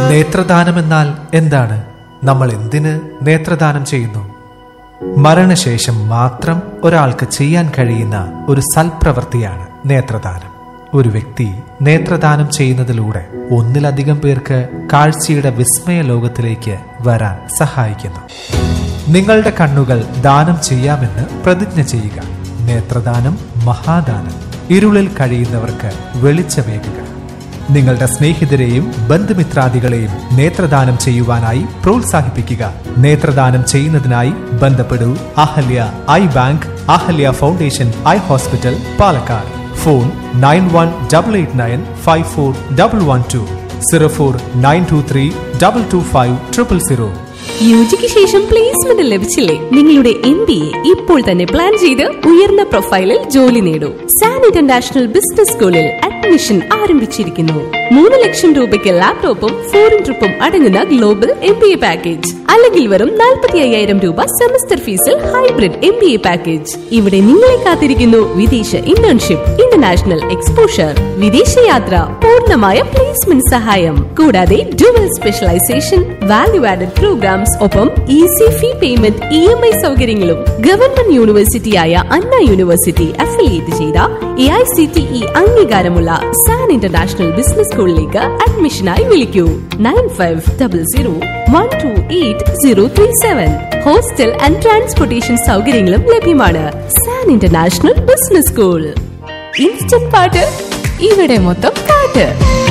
നേത്രദാനം എന്നാൽ എന്താണ് നമ്മൾ എന്തിന് നേത്രദാനം ചെയ്യുന്നു മരണശേഷം മാത്രം ഒരാൾക്ക് ചെയ്യാൻ കഴിയുന്ന ഒരു സൽപ്രവൃത്തിയാണ് നേത്രദാനം ഒരു വ്യക്തി നേത്രദാനം ചെയ്യുന്നതിലൂടെ ഒന്നിലധികം പേർക്ക് കാഴ്ചയുടെ വിസ്മയ ലോകത്തിലേക്ക് വരാൻ സഹായിക്കുന്നു നിങ്ങളുടെ കണ്ണുകൾ ദാനം ചെയ്യാമെന്ന് പ്രതിജ്ഞ ചെയ്യുക നേത്രദാനം മഹാദാനം ഇരുളിൽ കഴിയുന്നവർക്ക് വെളിച്ചമേകുക നിങ്ങളുടെ സ്നേഹിതരെയും ബന്ധുമിത്രാദികളെയും നേത്രദാനം ചെയ്യുവാനായി പ്രോത്സാഹിപ്പിക്കുക നേത്രദാനം ചെയ്യുന്നതിനായി ബന്ധപ്പെടൂ Ahalya eye bank Ahalya foundation eye hospital Palakkad phone nine one double eight nine five four double one two zero four nine two three double two five triple zero യുജിക്ക് ശേഷം പ്ലേസ്മെന്റ് ലഭിച്ചില്ലേ നിങ്ങളുടെ എം ബി എ ഇപ്പോൾ തന്നെ പ്ലാൻ ചെയ്ത് ഉയർന്ന പ്രൊഫൈലിൽ ജോലി നേടൂ സാൻ ഇന്റർനാഷണൽ ബിസിനസ് സ്കൂളിൽ അഡ്മിഷൻ ആരംഭിച്ചിരിക്കുന്നു മൂന്ന് ലക്ഷം രൂപയ്ക്ക് ലാപ്ടോപ്പും ഫോറിൻ ട്രിപ്പും അടങ്ങുന്ന global M B A package അല്ലെങ്കിൽ വെറും നാൽപ്പത്തി അയ്യായിരം രൂപ സെമസ്റ്റർ ഫീസിൽ hybrid M B A package ഇവിടെ നിങ്ങളെ കാത്തിരിക്കുന്നു വിദേശ ഇന്റേൺഷിപ്പ് ഇന്റർനാഷണൽ എക്സ്പോഷർ വിദേശയാത്ര പൂർണ്ണമായ പ്ലേസ്മെന്റ് സഹായം കൂടാതെ dual specialisation value added programmes ഒപ്പം easy fee payment E M I സൗകര്യങ്ങളും ഗവൺമെന്റ് യൂണിവേഴ്സിറ്റിയായ അണ്ണ യൂണിവേഴ്സിറ്റി അഫിലിയേറ്റ് ചെയ്ത A I C T E അംഗീകാരമുള്ള സാൻ ഇന്റർനാഷണൽ ബിസിനസ് സ്കൂളിലേക്ക് അഡ്മിഷനായി വിളിക്കൂ nine five double zero one two eight zero three seven hostel and transportation സൗകര്യങ്ങളും ലഭ്യമാണ് San international business school instant പാട്ട് ഇവിടെ മൊത്തം പാട്ട്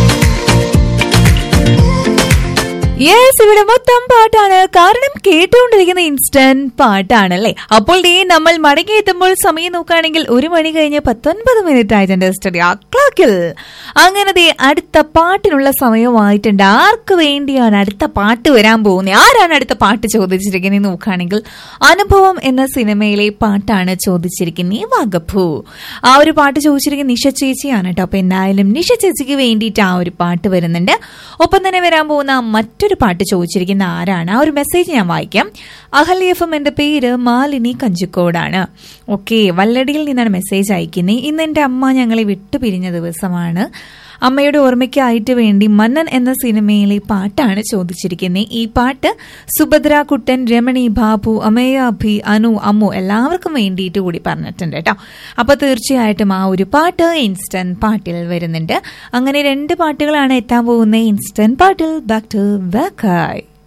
യെസ് ഇവിടെ മൊത്തം പാട്ടാണ് കാരണം കേട്ടുകൊണ്ടിരിക്കുന്ന ഇൻസ്റ്റന്റ് പാട്ടാണ് അല്ലേ അപ്പോൾ ദേ നമ്മൾ മടങ്ങി എത്തുമ്പോൾ സമയം നോക്കുകയാണെങ്കിൽ ഒരു മണി കഴിഞ്ഞ് പത്തൊൻപത് മിനിറ്റ് ആയിട്ടുണ്ട് സ്റ്റഡി ആ ക്ലോക്കിൽ അങ്ങനെ ദേ അടുത്ത പാട്ടിനുള്ള സമയമായിട്ടുണ്ട് ആർക്ക് വേണ്ടിയാണ് അടുത്ത പാട്ട് വരാൻ പോകുന്നത് ആരാണ് അടുത്ത പാട്ട് ചോദിച്ചിരിക്കുന്നത് നോക്കുകയാണെങ്കിൽ അനുഭവം എന്ന സിനിമയിലെ പാട്ടാണ് ചോദിച്ചിരിക്കുന്നത് വാഗപ്പൂ ആ ഒരു പാട്ട് ചോദിച്ചിരിക്കുന്നത് നിഷ ചേച്ചിയാണ് കേട്ടോ അപ്പൊ എന്തായാലും നിഷ ചേച്ചിക്ക് വേണ്ടിയിട്ട് ആ ഒരു പാട്ട് വരുന്നുണ്ട് ഒപ്പം തന്നെ വരാൻ പോകുന്ന മറ്റൊരു പാട്ട് ചോദിച്ചിരിക്കുന്ന ആരാണ് ആ ഒരു മെസ്സേജ് ഞാൻ വായിക്കാം അഹല്യ എഫ് എം എന്റെ പേര് മാലിനി കഞ്ചിക്കോടാണ് ഓക്കെ വല്ലടിയിൽ നിന്നാണ് മെസ്സേജ് അയക്കുന്നത് ഇന്ന് എന്റെ അമ്മ ഞങ്ങളെ വിട്ടുപിരിഞ്ഞ ദിവസമാണ് അമ്മയുടെ ഓർമ്മയ്ക്കായിട്ട് വേണ്ടി മന്നൻ എന്ന സിനിമയിലെ പാട്ടാണ് ചോദിച്ചിരിക്കുന്നത് ഈ പാട്ട് സുഭദ്ര കുട്ടൻ രമണി ബാബു അമേയ അഭി അനു അമ്മു എല്ലാവർക്കും വേണ്ടിയിട്ട് കൂടി പറഞ്ഞിട്ടുണ്ട് കേട്ടോ അപ്പൊ തീർച്ചയായിട്ടും ആ ഒരു പാട്ട് ഇൻസ്റ്റന്റ് പാട്ടിൽ വരുന്നുണ്ട് അങ്ങനെ രണ്ട് പാട്ടുകളാണ് എത്താൻ പോകുന്നത് ഇൻസ്റ്റന്റ് പാട്ടിൽ ബാക്ക് ടു ബാക്കായി